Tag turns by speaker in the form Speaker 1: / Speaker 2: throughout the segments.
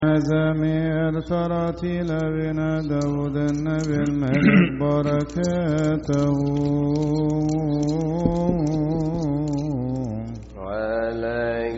Speaker 1: مزامير تراتيل بنا داود النبي الملك بركاته
Speaker 2: على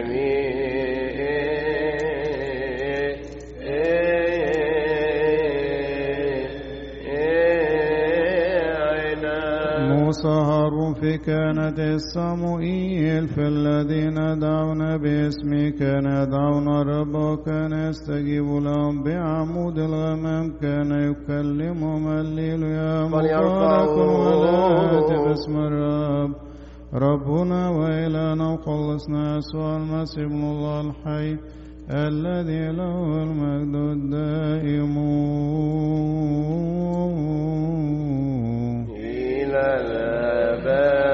Speaker 2: جميعنا
Speaker 1: موسى هارون في كانت الصموئيل في الذين دعونا باسمك كان يدعون الرب وكان يستجيب لهم بعمود الغمام كان يكلمهم الليل يا مبارك والآت باسم الرب ربنا وإلهنا وخلصنا يسوع المسيح ابن الله الحي الذي له المجد الدائم
Speaker 2: إلى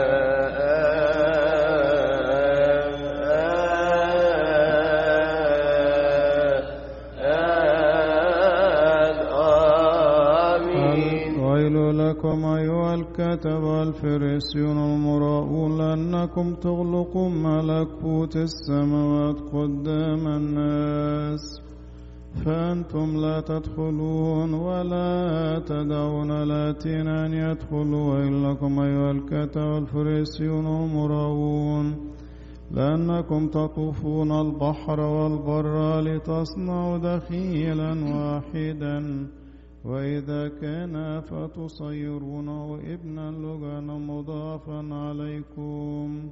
Speaker 2: الآباء آمين
Speaker 1: ويل لكم أيها الكتب الفريسيون المراؤون لأنكم تغلقون ملكوت السماوات قدام الناس فأنتم لا تدخلون ولا تدعون الآتين أن يدخلوا ويل لكم أيها الكتب الفريسيون المراؤون لأنكم تطوفون البحر والبر لتصنعوا دخيلا واحدا وإذا كان فتصيرونه ابنا لجانا مضافا عليكم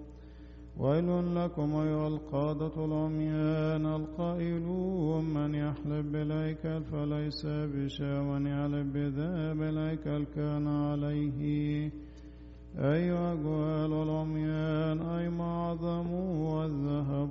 Speaker 1: ويل لكم أيها القادة العميان القائلون من يحلف بالهيكل فليس بشيء ومن يحلف بذهب الهيكل كان عليه أيها الجهال العميان أي معظم والذهب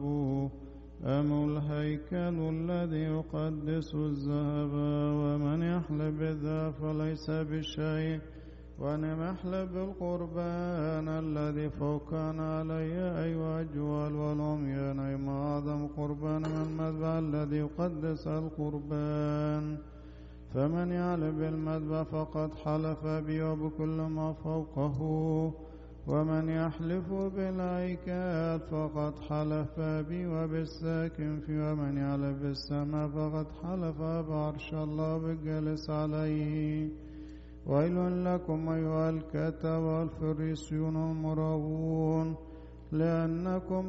Speaker 1: أم الهيكل الذي يقدس الذهب ومن يحلف بالذهب فليس بشيء وأنا محلب بالقربان الذي فوق كان علي أيها الجوال والعميان أي ما أعظم قربان من المذبح الذي يقدس القربان فمن يعلم بالمذبح فقد حلف بي وبكل ما فوقه ومن يحلف بالهيكل فقد حلف بي وبالساكن فيه ومن يعلم بالسماء فقد حلف بعرش الله بالجالس عليه ويل لكم أيها الكتب والفريسيون المراؤون لأنكم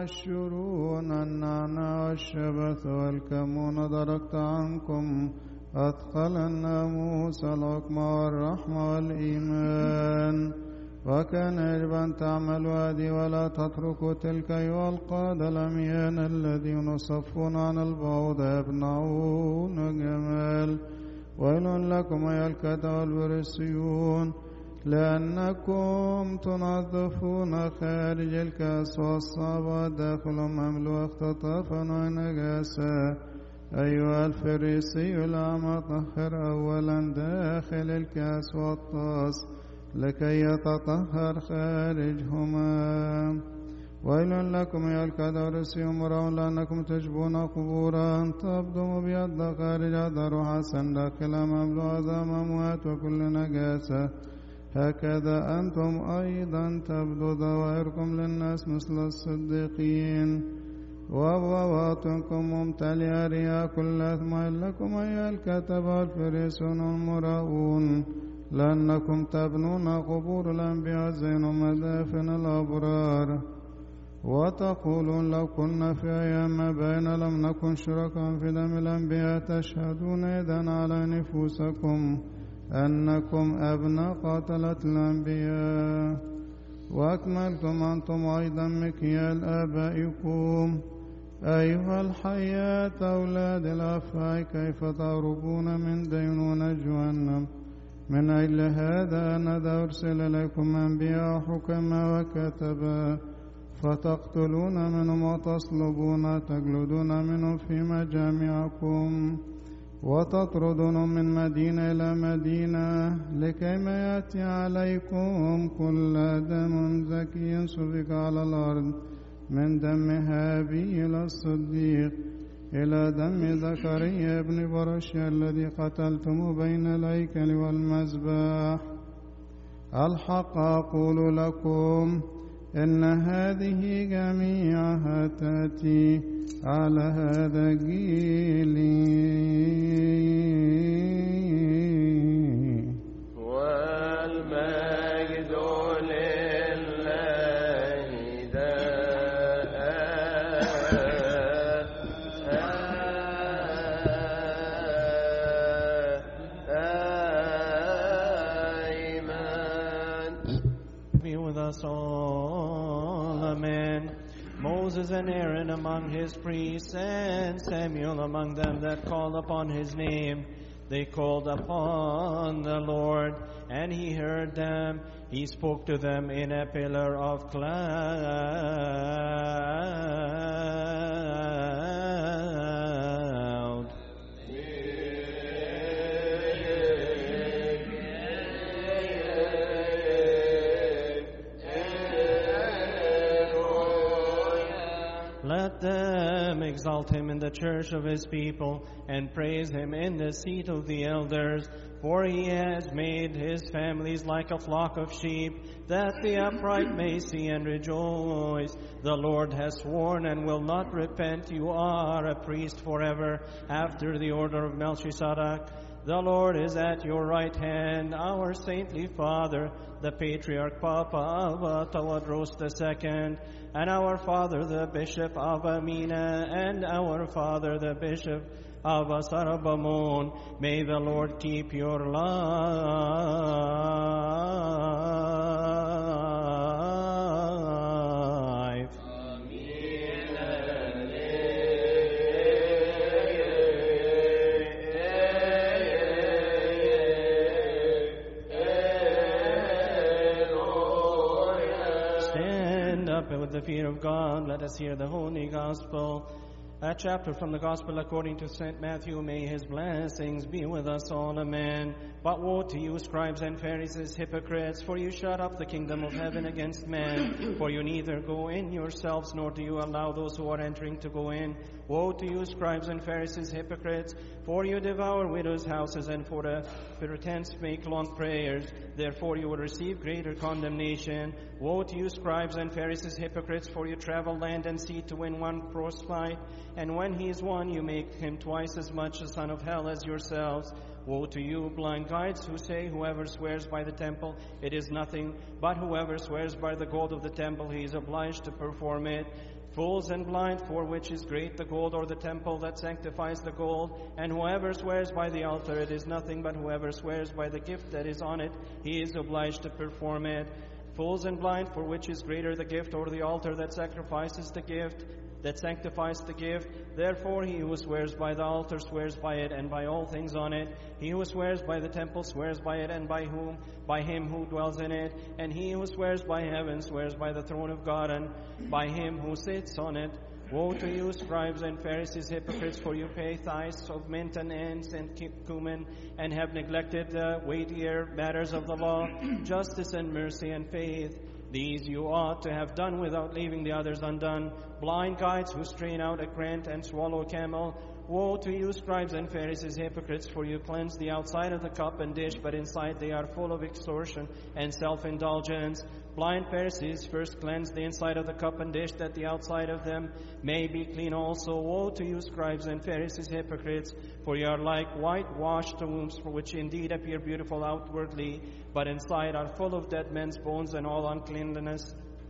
Speaker 1: تعشرون النعناع والشبث والكمون دركت عنكم أثقل الناموس الحكم والرحمة والإيمان وكان يجب أن تعملوا هذه ولا تتركوا تلك أيها القادة الأميان الذين يصفون عن البعوض يبنعون جمال ويل لكم أيها الكتب والفريسيون لأنكم تنظفون خارج الكأس والصعب داخل مملوء اختطافا ونجاسة أيها الفريسي الأعمى طهر أولا داخل الكأس والطاس لكي يتطهر خارجهما ويل لكم يا الكدرس يمرون لأنكم تشبون قبورا تبدو بيد خارج روح حسن داخل مملوء ذا أموات وكل نجاسة هكذا أنتم أيضا تبدو ظواهركم للناس مثل الصديقين وبواطنكم ممتلئة رياء كل أثم لكم أيها الكتبة الفريسون المراؤون لأنكم تبنون قبور الأنبياء زين مدافن الأبرار وتقولون لو كنا في أيام بين لم نكن شركا في دم الأنبياء تشهدون إذن على نفوسكم أنكم أبناء قاتلة الأنبياء وأكملتم أنتم أيضا مكيال آبائكم أيها الحياة أولاد الأفعى كيف تهربون من دينونة جهنم من أجل هذا أنا ذا أرسل إليكم أنبياء حكما وكتبا فتقتلون منهم وتصلبون تجلدون منهم في مجامعكم وتطردون من مدينة إلى مدينة لكي ما يأتي عليكم كل دم زكي سفك على الأرض من دم هابيل الصديق إلى دم زكريا بن برشا الذي قتلتم بين الهيكل والمذبح الحق أقول لكم إن هذه جميعها تأتي على هذا الجيل
Speaker 2: والمجد لله دائما
Speaker 3: Be with us all. Amen. Moses and Aaron among his priests, and Samuel among them that called upon his name. They called upon the Lord, and he heard them. He spoke to them in a pillar of cloud. Let them exalt him in the church of his people and praise him in the seat of the elders. For he has made his families like a flock of sheep, that the upright may see and rejoice. The Lord has sworn and will not repent. You are a priest forever after the order of Melchizedek. The Lord is at your right hand, our saintly father, the patriarch Papa of Tawadros II, and our father, the bishop of Amina, and our father, the bishop of Sarabamon. May the Lord keep your life. Stand up and with the fear of God, let us hear the holy gospel. A chapter from the gospel according to St. Matthew. May his blessings be with us all. Amen. But woe to you, scribes and Pharisees, hypocrites, for you shut up the kingdom of heaven against men. For you neither go in yourselves, nor do you allow those who are entering to go in. Woe to you, scribes and Pharisees, hypocrites, for you devour widows' houses, and for a pretense make long prayers. Therefore you will receive greater condemnation. Woe to you, scribes and Pharisees, hypocrites, for you travel land and sea to win one proselyte, and when he is won, you make him twice as much a son of hell as yourselves. Woe to you, blind guides, who say, Whoever swears by the temple, it is nothing, but whoever swears by the gold of the temple, he is obliged to perform it. Fools and blind, for which is great the gold or the temple that sanctifies the gold? And whoever swears by the altar, it is nothing, but whoever swears by the gift that is on it, he is obliged to perform it. Fools and blind, for which is greater the gift or the altar that sacrifices the gift? that sanctifies the gift. Therefore, he who swears by the altar swears by it and by all things on it. He who swears by the temple swears by it and by whom? By him who dwells in it. And he who swears by heaven swears by the throne of God and by him who sits on it. Woe to you, scribes and Pharisees, hypocrites, for you pay tithes of mint and ants and cumin, and have neglected the weightier matters of the law, justice and mercy and faith. These you ought to have done without leaving the others undone. Blind guides who strain out a grant and swallow a camel. Woe to you, scribes and Pharisees, hypocrites, for you cleanse the outside of the cup and dish, but inside they are full of extortion and self-indulgence. Blind Pharisees, first cleanse the inside of the cup and dish, that the outside of them may be clean also. Woe to you, scribes and Pharisees, hypocrites, for you are like whitewashed tombs, for which indeed appear beautiful outwardly, but inside are full of dead men's bones and all uncleanness.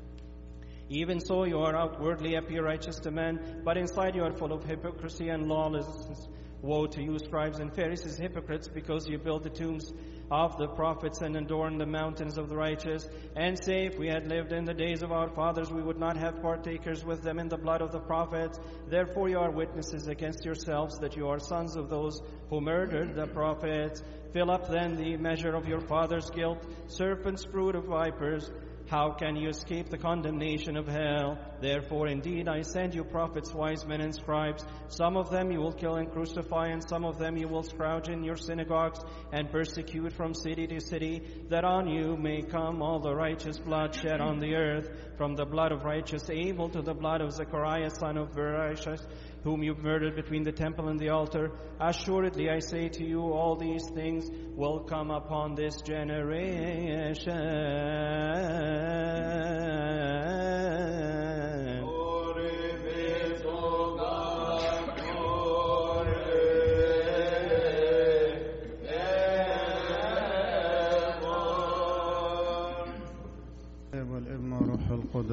Speaker 3: Even so, you are outwardly appear righteous to men, but inside you are full of hypocrisy and lawlessness. Woe to you, scribes and Pharisees, hypocrites, because you build the tombs of the prophets and adorn the mountains of the righteous, and say, If we had lived in the days of our fathers, we would not have partakers with them in the blood of the prophets. Therefore, you are witnesses against yourselves that you are sons of those who murdered the prophets. Fill up then the measure of your father's guilt, serpents, brood of vipers. How can you escape the condemnation of hell? Therefore, indeed, I send you prophets, wise men, and scribes. Some of them you will kill and crucify, and some of them you will scourge in your synagogues and persecute from city to city, that on you may come all the righteous blood shed on the earth, from the blood of righteous Abel to the blood of Zechariah, son of Berechiah, whom you murdered between the temple and the altar. Assuredly, I say to you, all these things will come upon this generation.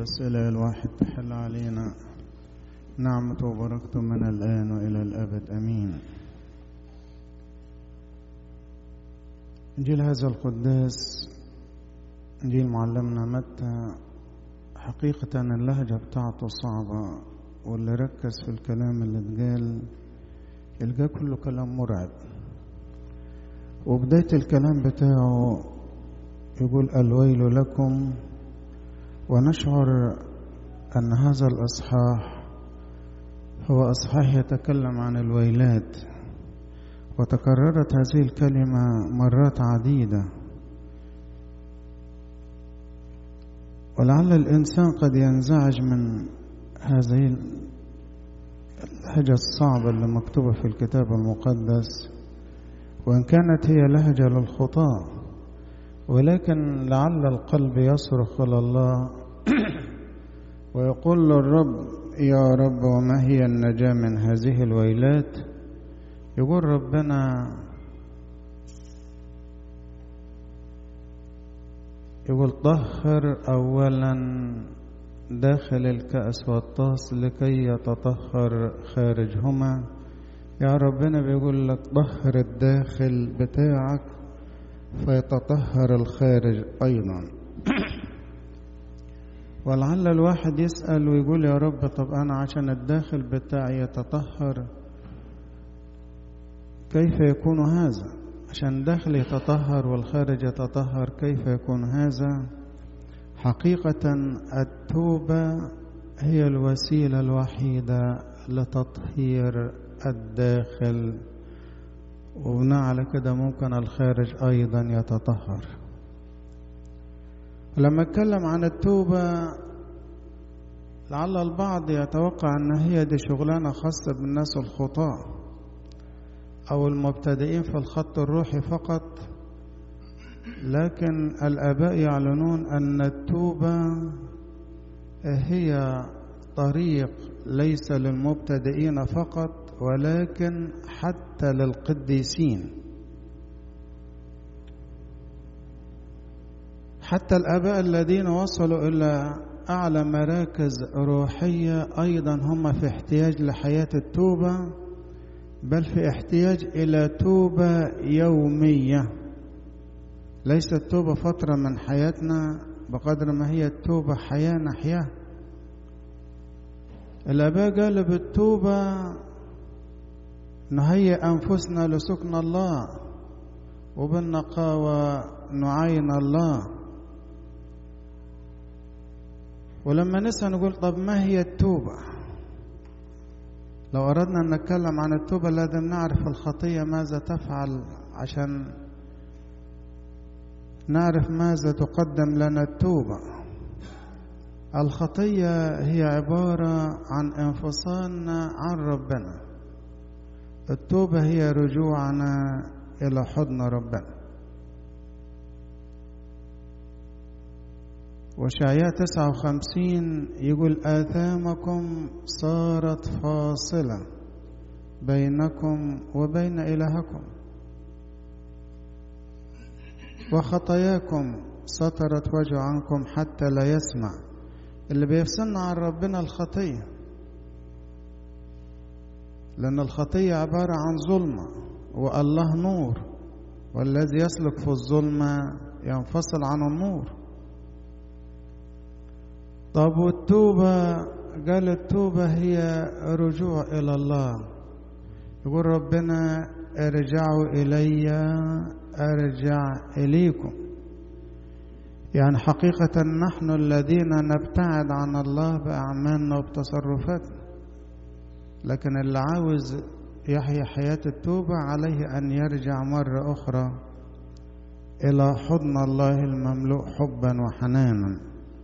Speaker 1: الثالث إلى الواحد تحل علينا نعمة وبركته من الآن وإلى الأبد أمين إنجيل هذا القداس إنجيل معلمنا متى حقيقة اللهجة بتاعته صعبة واللي ركز في الكلام اللي اتقال يلقاه كله كلام مرعب وبداية الكلام بتاعه يقول الويل لكم ونشعر أن هذا الإصحاح هو إصحاح يتكلم عن الويلات وتكررت هذه الكلمة مرات عديدة ولعل الإنسان قد ينزعج من هذه اللهجة الصعبة اللي مكتوبة في الكتاب المقدس وإن كانت هي لهجة للخطاة ولكن لعل القلب يصرخ إلى الله ويقول للرب يا رب وما هي النجاة من هذه الويلات يقول ربنا يقول طهر أولا داخل الكأس والطاس لكي يتطهر خارجهما يا ربنا بيقول لك طهر الداخل بتاعك فيتطهر الخارج أيضا ولعل الواحد يسأل ويقول يا رب طب أنا عشان الداخل بتاعي يتطهر كيف يكون هذا عشان الداخل يتطهر والخارج يتطهر كيف يكون هذا حقيقة التوبة هي الوسيلة الوحيدة لتطهير الداخل وبناء على كده ممكن الخارج أيضا يتطهر لما اتكلم عن التوبة لعل البعض يتوقع أن هي دي شغلانة خاصة بالناس الخطاة أو المبتدئين في الخط الروحي فقط لكن الآباء يعلنون أن التوبة هي طريق ليس للمبتدئين فقط ولكن حتى للقديسين حتى الآباء الذين وصلوا إلى أعلى مراكز روحية أيضا هم في احتياج لحياة التوبة بل في احتياج إلى توبة يومية ليست توبة فترة من حياتنا بقدر ما هي التوبة حياة نحياها الآباء قالوا بالتوبة نهيئ أنفسنا لسكن الله وبالنقاوة نعاين الله ولما نسأل نقول طب ما هي التوبة لو أردنا أن نتكلم عن التوبة لازم نعرف الخطية ماذا تفعل عشان نعرف ماذا تقدم لنا التوبة الخطية هي عبارة عن انفصالنا عن ربنا التوبة هي رجوعنا إلى حضن ربنا وشعياء 59 يقول آثامكم صارت فاصلة بينكم وبين إلهكم وخطاياكم سترت وجه عنكم حتى لا يسمع اللي بيفصلنا عن ربنا الخطية لأن الخطية عبارة عن ظلمة والله نور والذي يسلك في الظلمة ينفصل عن النور طب والتوبة قال التوبة هي رجوع إلى الله يقول ربنا ارجعوا إلي أرجع إليكم يعني حقيقة نحن الذين نبتعد عن الله بأعمالنا وبتصرفاتنا لكن اللي عاوز يحيا حياة التوبة عليه أن يرجع مرة أخرى إلى حضن الله المملوء حبا وحنانا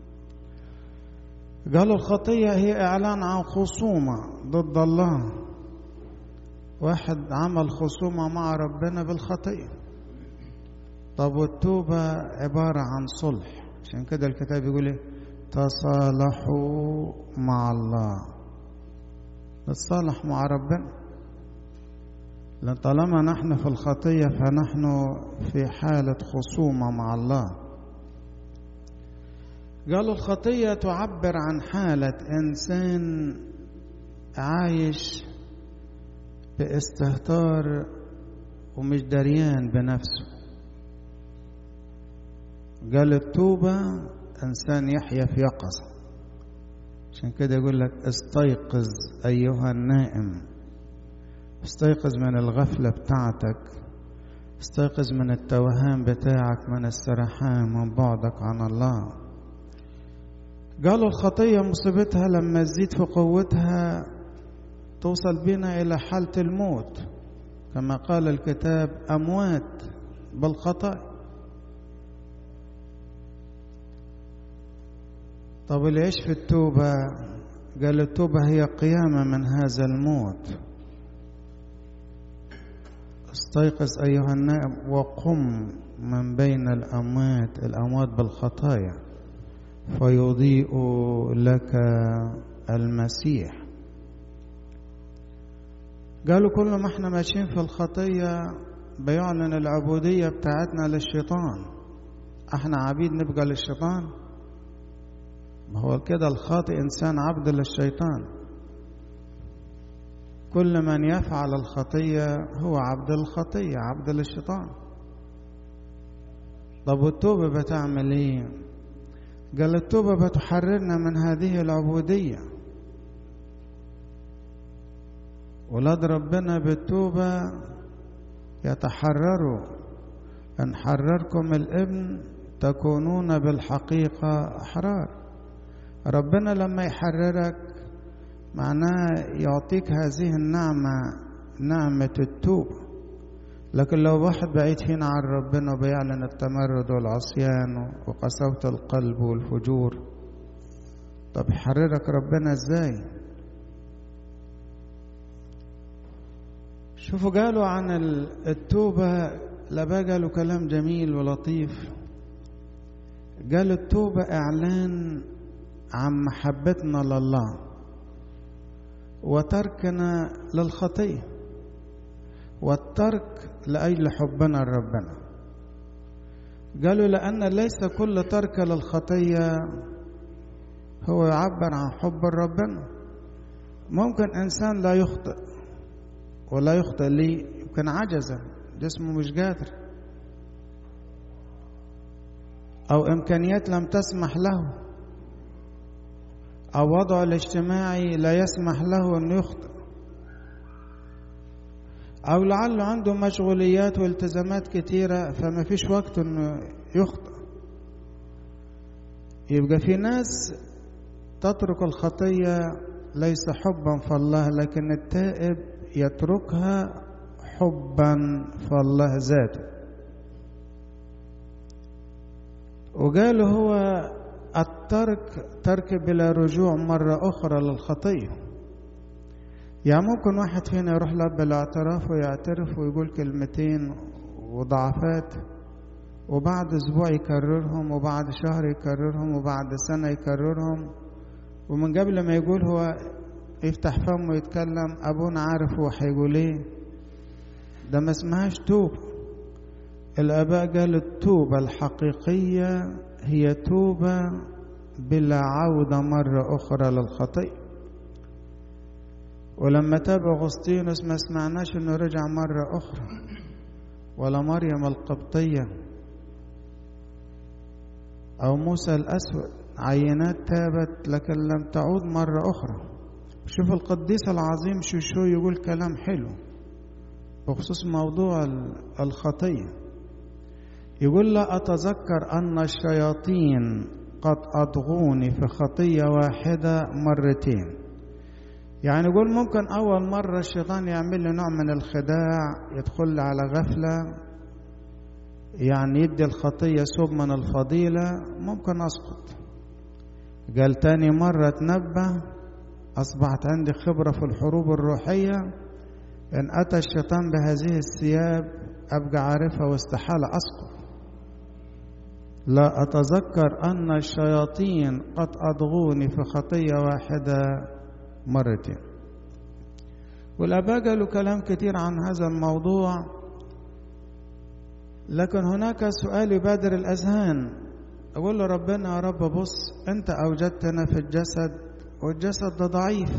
Speaker 1: قالوا الخطية هي إعلان عن خصومة ضد الله واحد عمل خصومة مع ربنا بالخطية طب والتوبة عبارة عن صلح عشان كده الكتاب يقول ايه تصالحوا مع الله نتصالح مع ربنا لأن طالما نحن في الخطية فنحن في حالة خصومة مع الله قالوا الخطية تعبر عن حالة إنسان عايش باستهتار ومش دريان بنفسه قال التوبة إنسان يحيا في يقظة عشان كده يقول لك استيقظ أيها النائم استيقظ من الغفلة بتاعتك استيقظ من التوهان بتاعك من السرحان من بعدك عن الله قالوا الخطية مصيبتها لما تزيد في قوتها توصل بنا إلى حالة الموت كما قال الكتاب أموات بالخطأ طب اللي يعيش في التوبة قال التوبة هي قيامة من هذا الموت استيقظ أيها النائم وقم من بين الأموات الأموات بالخطايا فيضيء لك المسيح قالوا كل ما احنا ماشيين في الخطية بيعلن العبودية بتاعتنا للشيطان احنا عبيد نبقى للشيطان ما هو كده الخاطئ إنسان عبد للشيطان كل من يفعل الخطية هو عبد الخطية عبد للشيطان طب والتوبة بتعمل ايه قال التوبة بتحررنا من هذه العبودية ولاد ربنا بالتوبة يتحرروا إن حرركم الابن تكونون بالحقيقة أحرار ربنا لما يحررك معناه يعطيك هذه النعمة نعمة التوبة لكن لو واحد بعيد فينا عن ربنا وبيعلن التمرد والعصيان وقساوة القلب والفجور طب يحررك ربنا ازاي شوفوا قالوا عن التوبة لبا قالوا كلام جميل ولطيف قالوا التوبة إعلان عن محبتنا لله وتركنا للخطية والترك لأجل حبنا لربنا قالوا لأن ليس كل ترك للخطية هو يعبر عن حب ربنا ممكن إنسان لا يخطئ ولا يخطئ ليه يمكن عجزا جسمه مش قادر أو إمكانيات لم تسمح له أو وضعه الاجتماعي لا يسمح له أن يخطئ أو لعله عنده مشغوليات والتزامات كتيرة فما فيش وقت أنه يخطئ يبقى في ناس تترك الخطية ليس حبا في الله لكن التائب يتركها حبا في الله ذاته وقال هو الترك ترك بلا رجوع مرة أخرى للخطية يعني ممكن واحد فينا يروح لأب الاعتراف ويعترف ويقول كلمتين وضعفات وبعد أسبوع يكررهم وبعد شهر يكررهم وبعد سنة يكررهم ومن قبل ما يقول هو يفتح فمه ويتكلم أبونا عارف هو هيقول إيه ده ما اسمهاش توبة الآباء قالوا التوبة الحقيقية هي توبة بلا عودة مرة أخرى للخطيئة ولما تاب أغسطينوس ما سمعناش إنه رجع مرة أخرى ولا مريم القبطية أو موسى الأسود عينات تابت لكن لم تعود مرة أخرى شوف القديس العظيم شوشو يقول كلام حلو بخصوص موضوع الخطيه يقول لا أتذكر أن الشياطين قد أضغوني في خطية واحدة مرتين يعني يقول ممكن أول مرة الشيطان يعمل لي نوع من الخداع يدخل لي على غفلة يعني يدي الخطية سب من الفضيلة ممكن أسقط قال تاني مرة تنبه أصبحت عندي خبرة في الحروب الروحية إن أتى الشيطان بهذه الثياب أبقى عارفها واستحالة أسقط لا أتذكر أن الشياطين قد أضغوني في خطية واحدة مرتين والآباء قالوا كلام كثير عن هذا الموضوع لكن هناك سؤال يبادر الأذهان أقول له ربنا يا رب بص أنت أوجدتنا في الجسد والجسد ده ضعيف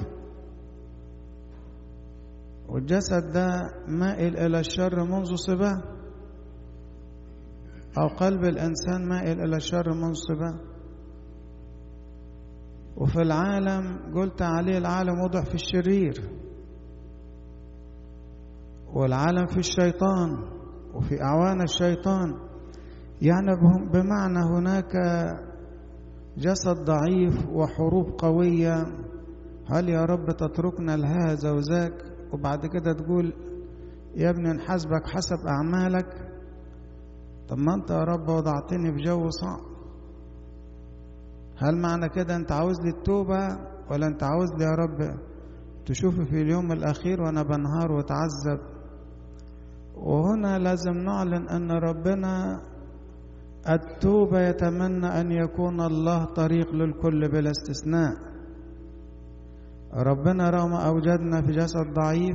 Speaker 1: والجسد ده مائل إلى الشر منذ صباه أو قلب الإنسان مائل إلى الشر منذ صباه وفي العالم قلت عليه العالم وضع في الشرير والعالم في الشيطان وفي أعوان الشيطان يعني بمعنى هناك جسد ضعيف وحروب قوية هل يا رب تتركنا لهذا وذاك وبعد كده تقول يا ابني نحاسبك حسب أعمالك طب ما أنت يا رب وضعتني في جو صعب هل معنى كده أنت عاوز لي التوبة ولا أنت عاوز لي يا رب تشوفي في اليوم الأخير وأنا بنهار وتعذب وهنا لازم نعلن أن ربنا التوبة يتمنى أن يكون الله طريق للكل بلا استثناء ربنا رغم أوجدنا في جسد ضعيف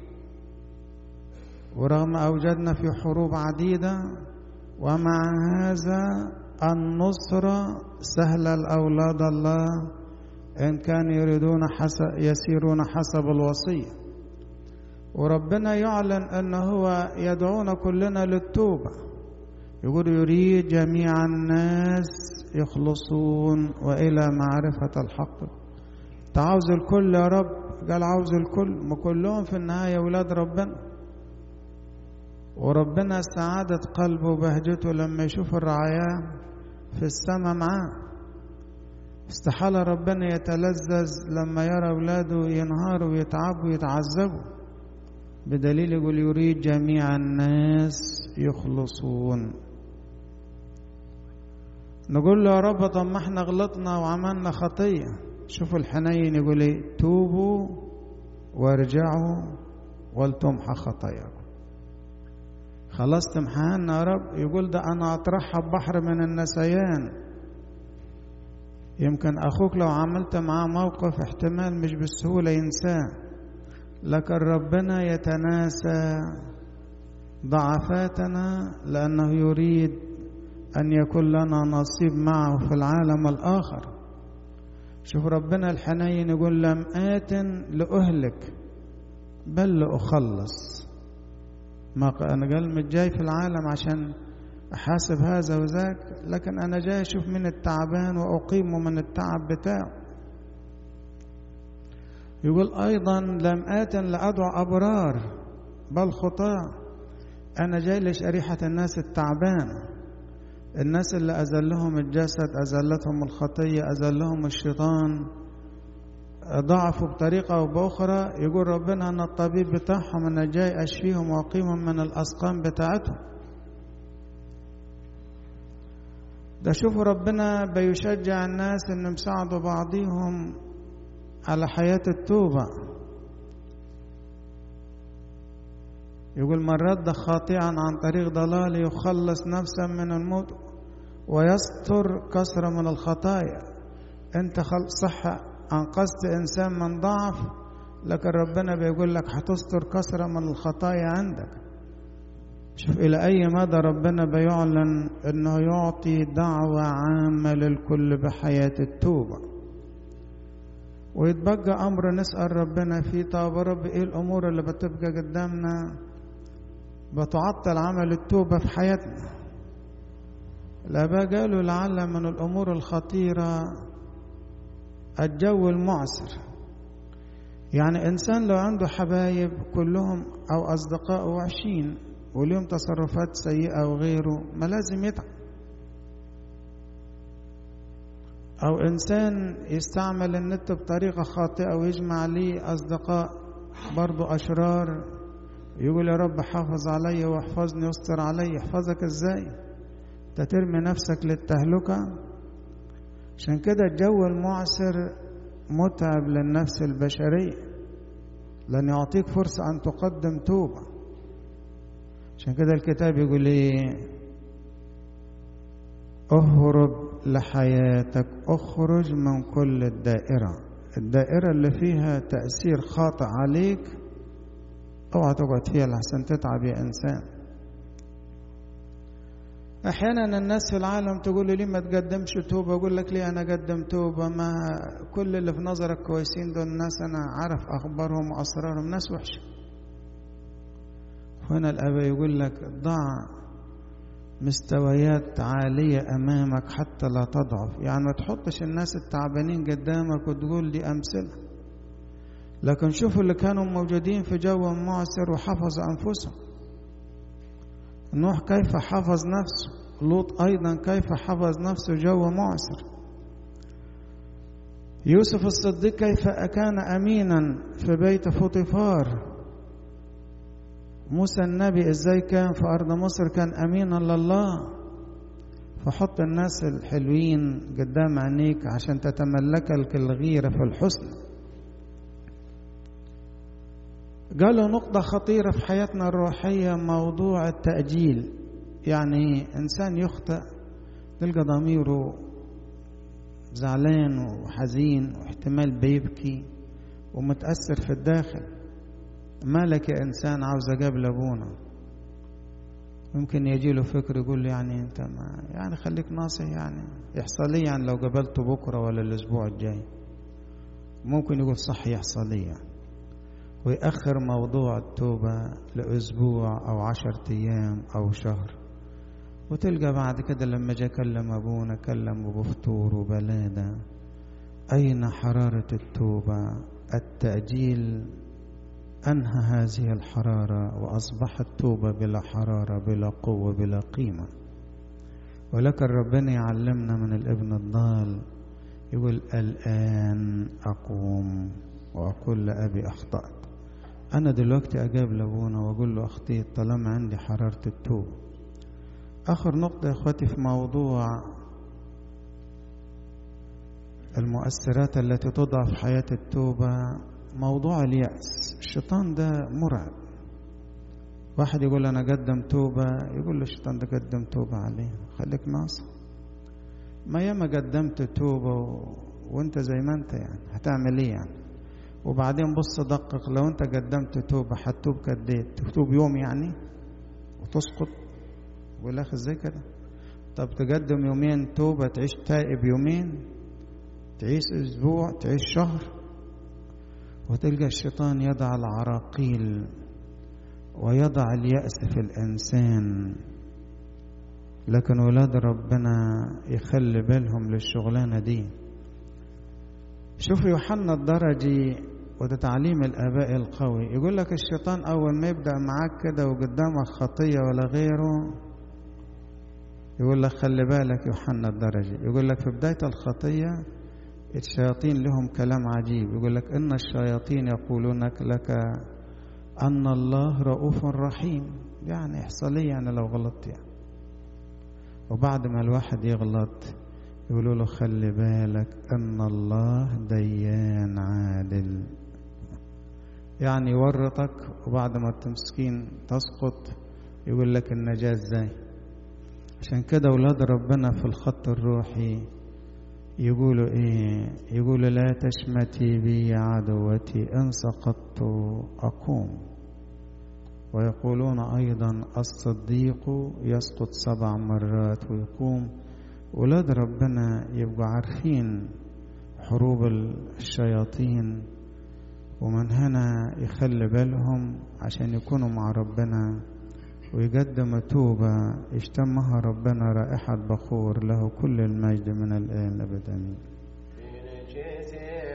Speaker 1: ورغم أوجدنا في حروب عديدة ومع هذا النصرة سهلة لأولاد الله إن كانوا يريدون حسب يسيرون حسب الوصية وربنا يعلن أنه هو يدعونا كلنا للتوبة يقول يريد جميع الناس يخلصون وإلى معرفة الحق تعاوز الكل يا رب قال عاوز الكل ما كلهم في النهاية أولاد ربنا وربنا سعادة قلبه وبهجته لما يشوف الرعايا في السماء معاه استحالة ربنا يتلذذ لما يرى أولاده ينهاروا ويتعبوا ويتعذبوا بدليل يقول يريد جميع الناس يخلصون نقول له يا رب طب ما احنا غلطنا وعملنا خطية شوفوا الحنين يقول ايه توبوا وارجعوا ولتمحى خطاياكم خلاص تمحانا يا رب يقول ده انا اطرحها ببحر من النسيان يمكن اخوك لو عملت معاه موقف احتمال مش بالسهولة ينساه لكن ربنا يتناسى ضعفاتنا لأنه يريد أن يكون لنا نصيب معه في العالم الآخر شوف ربنا الحنين يقول لم آت لأهلك بل لأخلص ما أنا قال مش جاي في العالم عشان أحاسب هذا وذاك لكن أنا جاي أشوف من التعبان وأقيمه من التعب بتاعه يقول أيضا لم آت لأدعو أبرار بل خطاة أنا جاي لشريحة الناس التعبانة الناس اللي أذلهم الجسد أذلتهم الخطية أذلهم الشيطان ضعفوا بطريقة أو بأخرى يقول ربنا أنا الطبيب بتاعهم أنا جاي أشفيهم وأقيمهم من الأسقام بتاعتهم ده شوفوا ربنا بيشجع الناس إنهم يساعدوا بعضهم على حياة التوبة يقول من رد خاطئا عن طريق ضلال يخلص نفسا من الموت ويستر كسرة من الخطايا انت صح انقذت انسان من ضعف لكن ربنا بيقول لك هتستر كسرة من الخطايا عندك شوف إلى أي مدى ربنا بيعلن أنه يعطي دعوة عامة للكل بحياة التوبة ويتبقى أمر نسأل ربنا فيه طب رب إيه الأمور اللي بتبقى قدامنا بتعطل عمل التوبة في حياتنا الآباء قالوا لعل من الأمور الخطيرة الجو المعسر يعني إنسان لو عنده حبايب كلهم أو أصدقاء وحشين وليهم تصرفات سيئة وغيره ما لازم يتعب أو إنسان يستعمل النت بطريقة خاطئة ويجمع ليه أصدقاء برضو أشرار يقول يا رب حافظ علي واحفظني واستر علي يحفظك ازاي ترمي نفسك للتهلكة عشان كده الجو المعسر متعب للنفس البشرية لن يعطيك فرصة أن تقدم توبة عشان كده الكتاب يقول ايه اهرب لحياتك اخرج من كل الدائرة الدائرة اللي فيها تأثير خاطئ عليك اوعى تقعد فيها لحسن تتعب يا انسان احيانا الناس في العالم تقول لي ليه ما تقدمش توبه اقول لك ليه انا اقدم توبه ما كل اللي في نظرك كويسين دول الناس انا عارف اخبارهم واسرارهم ناس وحشه هنا الاب يقول لك ضع مستويات عاليه امامك حتى لا تضعف يعني ما تحطش الناس التعبانين قدامك وتقول دي امثله لكن شوفوا اللي كانوا موجودين في جو معسر وحفظوا انفسهم نوح كيف حفظ نفسه لوط أيضا كيف حفظ نفسه جو معسر يوسف الصديق كيف كان أمينا في بيت فوطيفار موسى النبي ازاي كان في أرض مصر كان أمينا لله فحط الناس الحلوين قدام عينيك عشان تتملكك الغيرة في الحسن قالوا نقطة خطيرة في حياتنا الروحية موضوع التأجيل يعني إنسان يخطئ تلقى ضميره زعلان وحزين واحتمال بيبكي ومتأثر في الداخل مالك يا إنسان عاوز أقابل أبونا ممكن يجي له فكر يقول له يعني أنت ما يعني خليك ناصح يعني يحصل لي يعني لو قابلته بكرة ولا الأسبوع الجاي ممكن يقول صح يحصل لي يعني ويأخر موضوع التوبة لأسبوع أو عشرة أيام أو شهر وتلقى بعد كده لما جاء كلم أبونا كلم بفطور وبلادة أين حرارة التوبة التأجيل أنهى هذه الحرارة وأصبحت توبة بلا حرارة بلا قوة بلا قيمة ولكن ربنا يعلمنا من الابن الضال يقول الآن أقوم وأقول لأبي أخطأت أنا دلوقتي أجاب لأبونا وأقول له أخطيت طالما عندي حرارة التوبة آخر نقطة يا إخواتي في موضوع المؤثرات التي تضع في حياة التوبة موضوع اليأس الشيطان ده مرعب واحد يقول أنا قدم توبة يقول له الشيطان ده قدم توبة عليه خليك ناصح ما ياما قدمت توبة و... وانت زي ما انت يعني هتعمل ايه يعني وبعدين بص دقق لو انت قدمت توبة هتوب قد ايه تتوب يوم يعني وتسقط ولا اخي ازاي كده طب تقدم يومين توبة تعيش تائب يومين تعيش اسبوع تعيش شهر وتلقى الشيطان يضع العراقيل ويضع اليأس في الإنسان لكن ولاد ربنا يخلي بالهم للشغلانة دي شوف يوحنا الدرجي وده تعليم الآباء القوي يقول لك الشيطان أول ما يبدأ معاك كده وقدامك خطية ولا غيره يقول لك خلي بالك يوحنا الدرجي يقول لك في بداية الخطية الشياطين لهم كلام عجيب يقول لك إن الشياطين يقولون لك أن الله رؤوف رحيم يعني يحصل لي يعني لو غلطت يعني وبعد ما الواحد يغلط يقولوا له خلي بالك ان الله ديان عادل يعني يورطك وبعد ما تمسكين تسقط يقول لك النجاة ازاي عشان كده اولاد ربنا في الخط الروحي يقولوا ايه يقولوا لا تشمتي بي يا عدوتي ان سقطت اقوم ويقولون ايضا الصديق يسقط سبع مرات ويقوم ولاد ربنا يبقوا عارفين حروب الشياطين ومن هنا يخلي بالهم عشان يكونوا مع ربنا ويقدم توبة يشتمها ربنا رائحة بخور له كل المجد من الآن أبدا آمين